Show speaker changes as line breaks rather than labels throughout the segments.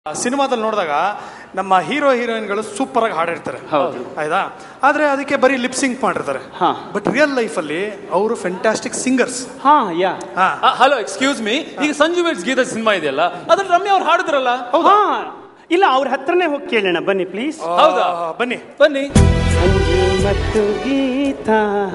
ಸಿನಿಮಾದಲ್ಲಿ ನೋಡಿದಾಗ ನಮ್ಮ ಹೀರೋ ಹೀರೋಯಿನ್ಗಳು ಸೂಪರ್ ಆಗಿ ಹಾಡಿರ್ತಾರೆ
ಹೌದು.
ಆಯ್ತಾ ಆದ್ರೆ ಅದಕ್ಕೆ ಬರೀ ಲಿಪ್ಸಿಂಗ್ ಮಾಡಿರ್ತಾರೆ
ಹಾ.
ಬಟ್ ರಿಯಲ್ ಲೈಫ್ ಅಲ್ಲಿ ಅವರು ಫೆಂಟಾಸ್ಟಿಕ್ ಸಿಂಗರ್ಸ್
ಹಾ ಯಾ
ಹಲೋ ಎಕ್ಸ್ಕ್ಯೂಸ್ ಮಿ ಈಗ ಸಂಜು ವೇಟ್ಸ್ ಗೀತ ಸಿನಿಮಾ ಇದೆಯಲ್ಲ ಅದ್ರಲ್ಲಿ ರಮ್ಯಾ ಅವ್ರು ಹಾಡಿದ್ರಲ್ಲ
ಹಾ ಇಲ್ಲ ಅವ್ರ ಹತ್ರನೇ ಹೋಗಿ ಕೇಳೋಣ ಬನ್ನಿ ಪ್ಲೀಸ್
ಹೌದಾ?
ಬನ್ನಿ
ಬನ್ನಿ
ಸಂಜು ಮತ್ತು ಗೀತ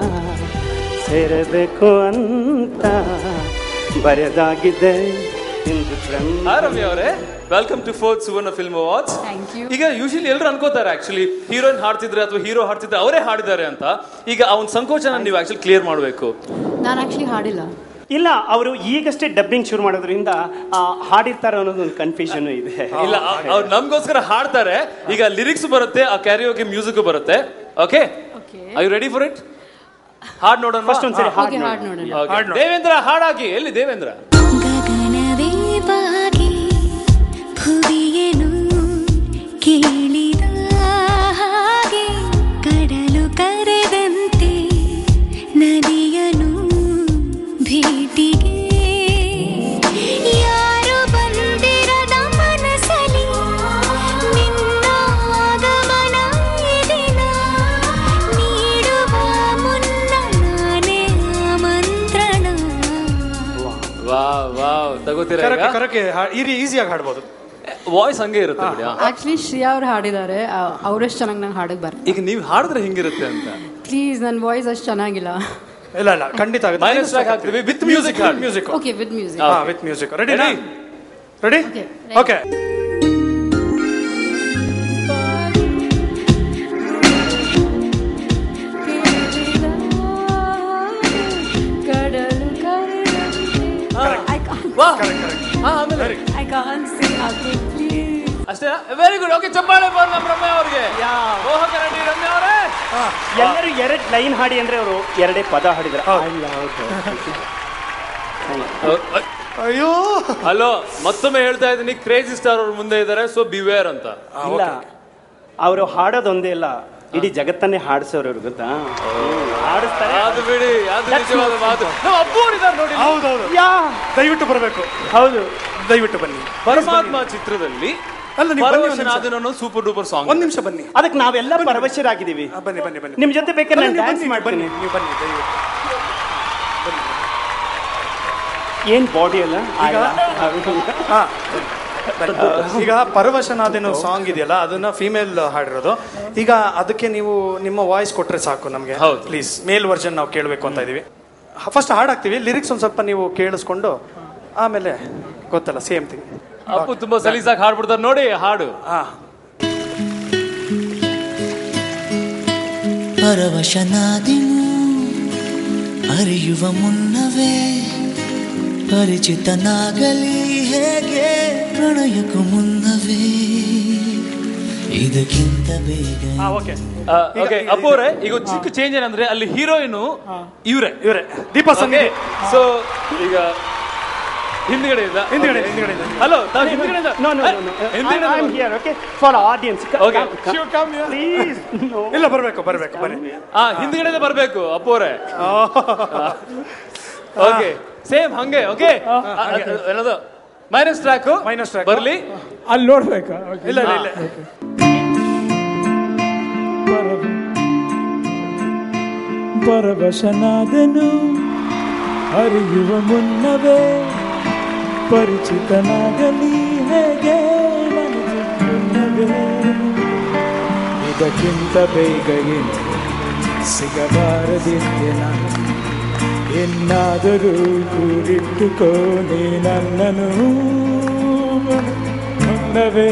ಸೇರಬೇಕು ಅಂತ ಬರೆದಾಗಿದೆ ಇಂದು ಬ್ರಹ್ಮ
ಹಾಯ್ ರಮ್ಯಾ ಅವರೇ welcome to fourth Suvarna film awards
Thank you.
ಈಗ ಯೂಶಲಿ ಎಲ್ಲರೂ ಅನ್ಕೋತಾರೆ ಆಕ್ಚುಲಿ ಹೀರೋಯಿನ್ ಹಾಡ್ತಿದ್ರೆ ಅಥವಾ ಹೀರೋ ಹಾಡ್ತಿದ್ರೆ ಅವರೇ ಹಾಡಿದ್ದಾರೆ ಅಂತ ಈಗ ಆ ಒಂದು ಸಂಕೋಚನ ನೀವು ಆಕ್ಚುಲಿ ಕ್ಲಿಯರ್ ಮಾಡಬೇಕು
ನಾನು ಆಕ್ಚುಲಿ ಹಾಡಿಲ್ಲ
ಇಲ್ಲ ಅವರು ಈಗಷ್ಟೇ ಡಬ್ಬಿಂಗ್ ಶುರು ಮಾಡೋದ್ರಿಂದ ಆ, ಹಾಡಿರ್ತಾರೆ ಅನ್ನೋದು ಒಂದು ಕನ್ಫ್ಯೂಷನ್ ಇದೆ
ಇಲ್ಲ ಅವ್ರು ನಮ್ಗೋಸ್ಕರ ಹಾಡ್ತಾರೆ ಈಗ ಲಿರಿಕ್ಸ್ ಬರುತ್ತೆ ಆ ಕ್ಯಾರಿಯೋಗೆ ಮ್ಯೂಸಿಕ್ ಬರುತ್ತೆ okay
okay
I you ready for it ಹಾಡ್ ನೋಡೋಣ
ಫಸ್ಟ್ ಒಂದ್ಸರಿ ಹಾಡ್
ಓಕೆ
ನೋಡಿ.
ಹಾಡು ನೋಡೋಣ
Okay.
ಹಾಡ್ ನೋಡು.
ದೇವೇಂದ್ರ ಹಾಡಾಕಿ ಎಲ್ಲಿ ದೇವೇಂದ್ರ
ಗಗನವೇ ಬಾಗಿ ಭುವಿಯನು ಕೇಳಿದ ಹಾಗೆ ಕಡಲು ಕರೆದಂತೆ ನದಿಯನು ಭೇಟಿಗೆ ಯಾರು ಬಂದಿರದ ಮನಸಲಿ ನಿನ್ನ ಆಗಮನ ಈ ದಿನ ನೀಡುವ ಮುನ್ನ ನಾನೇ ಆಮಂತ್ರಣ
ವಾ ವಾವ್ ತಗೋತೀರಾ
ಕರಕೆ ಕರಕೆ ಇರಿ ಈಸಿಯಾಗಿ ಹಾಡ್ಬೋದು
ವಾಯ್ಸ್ ಹಂಗೆ ಇರುತ್ತೆ ಬಿಡಿ ಹಾ.
ಆಕ್ಚುಲಿ ಶ್ರೇಯಾ ಅವ್ರು ಹಾಡಿದ್ದಾರೆ ಅವರೆಷ್ಟು ಚೆನ್ನಾಗಿ ನಂಗೆ ಹಾಡಕ್ ಬರ
ಈಗ ನೀವು ಹಾಡಿದ್ರೆ ಹಿಂಗಿರುತ್ತೆ ಅಂತ
ಪ್ಲೀಸ್ ನನ್ನ ವಾಯ್ಸ್ ಅಷ್ಟು ಚೆನ್ನಾಗಿಲ್ಲ
ಇಲ್ಲ ಇಲ್ಲ ಖಂಡಿತ
ಮೈನಸ್ ಟ್ರ್ಯಾಕ್ ಹಾಕ್ತೀವಿ ವಿತ್ ಮ್ಯೂಸಿಕ್ ಹಾಡಿ
ಮ್ಯೂಸಿಕ್
ಓಕೆ ವಿತ್ ಮ್ಯೂಸಿಕ್
ಹಾ with music ready
Ready?
Ready
Okay, ready.
Okay
ಕಡಲು ಕರೆದಂತೆ I can't-
ವಾ
ಕರೆಕ್ಟ್ ಕರೆಕ್ಟ್
ಹಾ ಆಮೇಲೆ
I can't sing again, please.
ಅಷ್ಟೇ ವೆರಿ ಗುಡ್ ಓಕೆ ಚಪ್ಪಾಳೆ ಬರ್ ನಮ್ಮ ರಮ್ಯ ಅವ್ರಿಗೆ ಮೋಹಕ ರೆಡ್ಡಿ ರಮ್ಯ ಅವರೇ
ಎಲ್ಲರೂ ಎರಡ್ ಲೈನ್ ಹಾಡಿ ಅಂದ್ರೆ ಅವರು ಎರಡೇ ಪದ ಹಾಡಿದ್ರು
ಅಯ್ಯೋ
ಹಲೋ ಮತ್ತೊಮ್ಮೆ ಹೇಳ್ತಾ ಇದ್ದೀನಿ ಕ್ರೇಜಿ ಸ್ಟಾರ್ ಅವ್ರ ಮುಂದೆ ಇದ್ದಾರೆ ಸೊ ಬಿವೇರ್ ಅಂತ
ಇಲ್ಲ ಅವರು ಹಾಡೋದೊಂದೇ ಇಲ್ಲ ಇಡೀ ಜಗತ್ತನ್ನೇ ಹಾಡಿಸೋರು ಅವ್ರು ಗೊತ್ತಾ ಹಾಡಿಸ್ತಾರೆ
ಅದು ಬಿಡಿ ಅದು ನಿಜವಾದ ಮಾತು ನಮ್ಮ ಅಪ್ಪು ಅವ್ರಿದ್ದಾರೆ ನೋಡಿ
ಹೌದೌದು
ಯಾ
ದಯವಿಟ್ಟು ಬರಬೇಕು
ಹೌದು
ದಯವಿಟ್ಟು ಬನ್ನಿ
ಪರಮಾತ್ಮ ಚಿತ್ರದಲ್ಲಿ
ಅಲ್ಲ, ನೀವು ಬನ್ನಿ ಒಂದ್ ನಿಮಿಷ.
ಪರವಶನಾದನು ಸೂಪರ್ ಡೂಪರ್ ಸಾಂಗ್
ಒಂದ್ ನಿಮಿಷ ಬನ್ನಿ
ಅದಕ್ಕೆ ನಾವೆಲ್ಲ ಪರವಶರಾಗಿದ್ದೀವಿ
ಆ, ಬನ್ನಿ ಬನ್ನಿ ಬನ್ನಿ
ನಿಮ್ ಜೊತೆ ಬೇಕಾದ್ರೆ
ಬನ್ನಿ,
ನಾನು
ನೀವು
ಡ್ಯಾನ್ಸ್
ಬನ್ನಿ, ಬನ್ನಿ
ಮಾಡ್ತೀನಿ
ನೀವು ಬನ್ನಿ ದಯವಿಟ್ಟು
ಏನ್ ಬಾಡಿ ಅಲ್ಲ
ಈಗ ಹಾ ಬನ್ನಿ. ಈಗ ಪರವಶನಾದೇನು ಸಾಂಗ್ ಇದೆಯಲ್ಲ ಅದನ್ನ ಫಿಮೇಲ್ ಹಾಡಿರೋದು ಈಗ ಅದಕ್ಕೆ ನೀವು ನಿಮ್ಮ ವಾಯ್ಸ್ ಕೊಟ್ರೆ ಸಾಕು ನಮಗೆ
ಹೌದು.
ಪ್ಲೀಸ್ ಮೇಲ್ ವರ್ಷನ್ ನಾವು ಕೇಳಬೇಕು ಅಂತ ಇದೀವಿ ಫಸ್ಟ್ ಹಾಡಾಕ್ತೀವಿ ಲಿರಿಕ್ಸ್ ಒಂದ್ ಸ್ವಲ್ಪ ನೀವು ಕೇಳಿಸ್ಕೊಂಡು ಆಮೇಲೆ ಗೊತ್ತಲ್ಲ ಸೇಮ್ ಥಿಂಗ್
ಅಪ್ಪು ತುಂಬಾ ಸಲೀಸಾಗಿ ಹಾಡ್ಬಿಡ್ತಾರೆ ನೋಡಿ ಹಾಡು
ಹಾ
ಪರವಶನಾದಿನು ಅರಿಯುವ ಮುನ್ನವೇ ಪರಿಚಿತನಾಗಲಿ ಹೇಗೆ ಪ್ರಣಯಕ್ಕೂ ಮುನ್ನವೇ ಇದಕ್ಕಿಂತ ಬೇಗ
ಹಾ ಓಕೆ
ಓಕೆ ಅಪ್ಪು ಅವರೇ ಈಗ ಒಂದ್ ಚಿಕ್ಕ ಚೇಂಜ್ ಏನಂದ್ರೆ ಅಲ್ಲಿ ಹೀರೋಯಿನ್ ಇವ್ರೆ
ಇವರೇ ದೀಪಾ
ಓಕೆ
ಸಂಗೀತ
ಸೊ ಈಗ ಹಿಂದ್ಗಡೆ ಇಂದ
ಹಿಂದ್ಗಡೆ ಹಿಂದ್ಗಡೆ
ಹಲೋ ತಾವು ಹಿಂದ್ಗಡೆಯಿಂದ
ನೋ ನೋ ನೋ
ಹಿಂದ್ಗಡೆ
I am here okay for audience
Okay.
Please no
ಇಲ್ಲ ಬರ್ಬೇಕು ಬರ್ಬೇಕು ಬನ್ನಿ
ಹಾ ಹಿಂದ್ಗಡೆ ಬರ್ಬೇಕು ಅಪ್ಪು ಅವರೇ ಓಕೆ ಸೇಮ್ ಹಂಗೆ ಓಕೆ ಏನದು ಮೈನಸ್ ಟ್ರ್ಯಾಕ್
Minus track.
ಬರ್ಲಿ
ಅಲ್ಲಿ ನೋಡ್ಬೇಕಾ
ಇಲ್ಲ ಇಲ್ಲ ಇಲ್ಲ
ಪರವಶನಾದನು ಅರಿಯುವ ಮುನ್ನವೇ ಪರಿಚಿತನಾಗಲಿ ಹೇಗೆ ನನಗೆ ಮುನ್ನವೇ ಇದಕ್ಕಿಂತ ಬೇಗ ಇನ್ನು ಸಿಗಬಾರದಿದ್ದೆ ನಾನು ಎನ್ನಾದರೂ ಕೂಡಿಟ್ಟುಕೋ ನೀ ನನ್ನನು ಮುನ್ನವೇ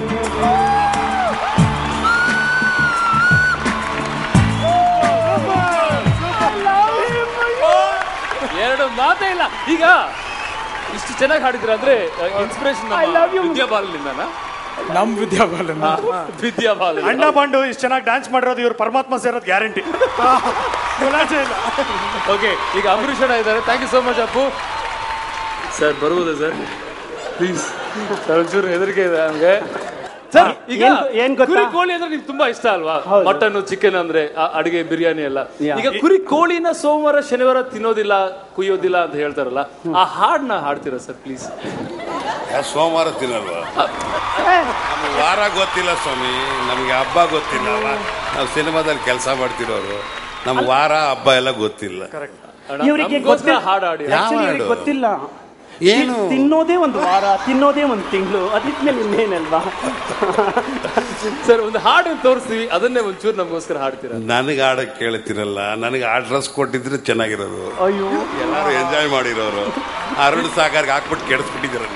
ಎರಡು ಮಾತೇ ಇಲ್ಲ ಈಗ ಇಷ್ಟು ಚೆನ್ನಾಗಿ ಹಾಡಿದ್ರ ಅಂದ್ರೆ ಇನ್ಸ್ಪಿರೇಷನ್ ವಿದ್ಯಾಬಾಲನಿಂದ
ನಮ್ಮ ವಿದ್ಯಾಬಾಲನ
ವಿದ್ಯಾಬಾಲ
ಅಣ್ಣ ಬಾಂಡು ಇಷ್ಟು ಚೆನ್ನಾಗಿ ಡ್ಯಾನ್ಸ್ ಮಾಡಿರೋದು ಇವ್ರು ಪರಮಾತ್ಮ ಸೇರೋದು ಗ್ಯಾರಂಟಿ ಗುಲಾಜೆ ಇಲ್ಲ
ಓಕೆ ಈಗ ಅಂಬರೀಷ್ ಅಣ್ಣ ಇದ್ದಾರೆ thank you so much Appu sir ಬರ್ಬೋದಾ ಸರ್ ಪ್ಲೀಸ್ ಸರ್ ಒಂಚೂರು ಹೆದರಿಕೆ ಇದೆ ನಮಗೆ ಸರ್ ಈಗ
ಏನ್- ಏನ್ ಗೊತ್ತಾ?
ಕುರಿ ಕೋಳಿ ಅಂದ್ರೆ ನಿಮ್ಗೆ ತುಂಬಾ ಇಷ್ಟ ಅಲ್ವಾ
ಹೌದು.
ಮಟನ್ ಚಿಕನ್ ಅಂದ್ರೆ ಆ ಅಡಿಗೆ ಬಿರಿಯಾನಿ ಎಲ್ಲ
ಯಾ.
ಈಗ ಕುರಿ ಕೋಳಿನ ಸೋಮವಾರ ಶನಿವಾರ ತಿನ್ನೋದಿಲ್ಲ ಕುಯ್ಯೋದಿಲ್ಲ ಅಂತ ಹೇಳ್ತಾರಲ್ಲ ಆ ಹಾಡ್ನ ಹಾಡ್ತೀರಾ ಸರ್ ಪ್ಲೀಸ್
ಯಾ- ಸೋಮವಾರ ತಿನ್ನಲ್ವಾ ನಮ್ಗೆ ವಾರ ಗೊತ್ತಿಲ್ಲ ಸ್ವಾಮಿ ನಮಗೆ ಹಬ್ಬ ಗೊತ್ತಿಲ್ಲ ಅಲ್ಲ ನಾವು ಸಿನಿಮಾದಲ್ಲಿ ಕೆಲಸ ಮಾಡ್ತಿರೋರು ನಮ್ಗೆ ವಾರ ಹಬ್ಬ ಎಲ್ಲ ಗೊತ್ತಿಲ್ಲ
ಇವರಿಗೆ
ನಮ್ಗೋಸ್ಕರ
ಗೊತ್ತಿಲ್ಲ
ಹಾಡ್ ಹಾಡಿ.
ಯಾವ
Actually ಇವ್ರಿಗೆ
ಹಾಡು?
ಗೊತ್ತಿಲ್ಲ
ಏನು?
ತಿ- ತಿನ್ನೋದೇ ಒಂದು ವಾರ ತಿನ್ನೋದೇ ಒಂದು ತಿಂಗಳು ಅದಿದ್ಮೇಲೆ ಇನ್ನೇನಲ್ವಾ
ಸರ್ ಒಂದು ಹಾಡನ್ನು ತೋರಿಸ್ತೀವಿ ಅದನ್ನೇ ಒಂಚೂರು ನಮಗೋಸ್ಕರ ಹಾಡ್ತೀರಾ
ನನಗೆ ಆಡಕ್ಕೆ ಕೇಳ್ತಿರಲ್ಲ ನನಗೆ ಅಡ್ರೆಸ್ ಕೊಟ್ಟಿದ್ರೆ ಚೆನ್ನಾಗಿರೋದು
ಅಯ್ಯೋ
ಎಲ್ಲರೂ ಎಂಜಾಯ್ ಮಾಡಿರೋರು ಅರುಣ್ ಸಾಗರ್ಗೆ ಹಾಕ್ಬಿಟ್ಟು ಕೆಡಿಸ್ಬಿಟ್ಟಿದ್ದೀರ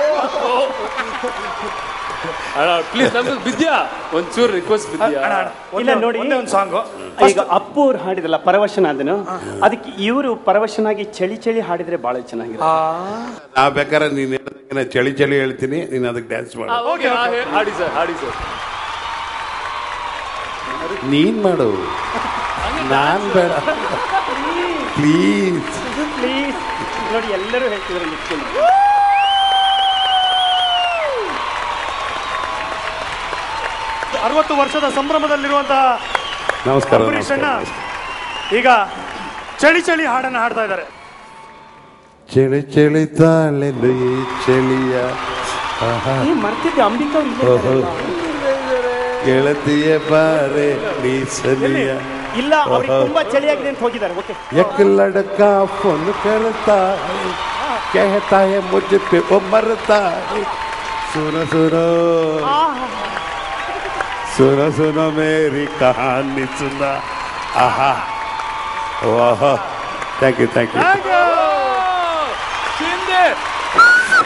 ಪ್ಲೀಸ್ ನಮ್ಗೆ ವಿದ್ಯಾ ಒಂಚೂರು ರಿಕ್ವೆಸ್ಟ್ ವಿದ್ಯಾ
ಇಲ್ಲ ನೋಡಿ
ಒಂದೇ ಒಂದು ಸಾಂಗು
ಈಗ ಅಪ್ಪು ಅವ್ರು ಹಾಡಿದಲ್ಲ ಪರವಶನಾದನು ಅದಕ್ಕೆ ಇವರು ಪರವಶನಾಗಿ ಚಳಿ ಚಳಿ ಹಾಡಿದ್ರೆ ಬಹಳ ಚೆನ್ನಾಗಿದೆ
ನಾ ಬೇಕಾದ್ರೆ ನೀನು ಹೇಳ್ದಂಗೆ ಚಳಿ ಚಳಿ ಹೇಳ್ತೀನಿ ನೀನು ಅದಕ್ಕೆ ಡ್ಯಾನ್ಸ್ ಮಾಡು
ಓಕೆ ಹಾಡಿ ಸರ್ ಹಾಡಿ ಸರ್
ನೀನ್ ಮಾಡು ನಾನ್ ಬೇಡ ಪ್ಲೀಸ್
ಪ್ಲೀಸ್ ನೋಡಿ ಎಲ್ಲರೂ ಹೇಳ್ತಿದ್ರು ನಿತ್ಕೊಂಡು
ಅರವತ್ತು ವರ್ಷದ ಸಂಭ್ರಮದಲ್ಲಿರುವಂತಹ
ನಮಸ್ಕಾರ
ಅಂಬರೀಷ್ ಅಣ್ಣ
ನಮಸ್ಕಾರ
ಈಗ ಚಳಿ ಚಳಿ ಹಾಡನ್ನ ಹಾಡ್ತಾ ಇದ್ದಾರೆ
ಚಳಿ ಚಳಿ ತಾಳೆಂದು ಈ ಚಳಿಯ ಆಹಾ.
ನೀ ಮರ್ತಿದ್ದೆ ಅಂಬಿಕಾ ಅವ್ರು ಇಲ್ಲೇ
ಓಹೋ.
ಇದ್ದಾರಲ್ವಾ?
ಗೆಳತಿಯ ಬಾರೆ ನೀ ಸಲಿಯ
ಇಲ್ಲ ಅವ್ರಿಗೆ ತುಂಬಾ ಚಳಿಯಾಗಿದೆ ಅಂತ ಹೋಗಿದ್ದಾರೆ ಓಕೆ
एक लड़का फोन करता है कहता है मुझ पे वो मरता है सुनो सुनो सुनो सुनो मेरी कहानी सुना आहा वाह thank you thank you
Shinde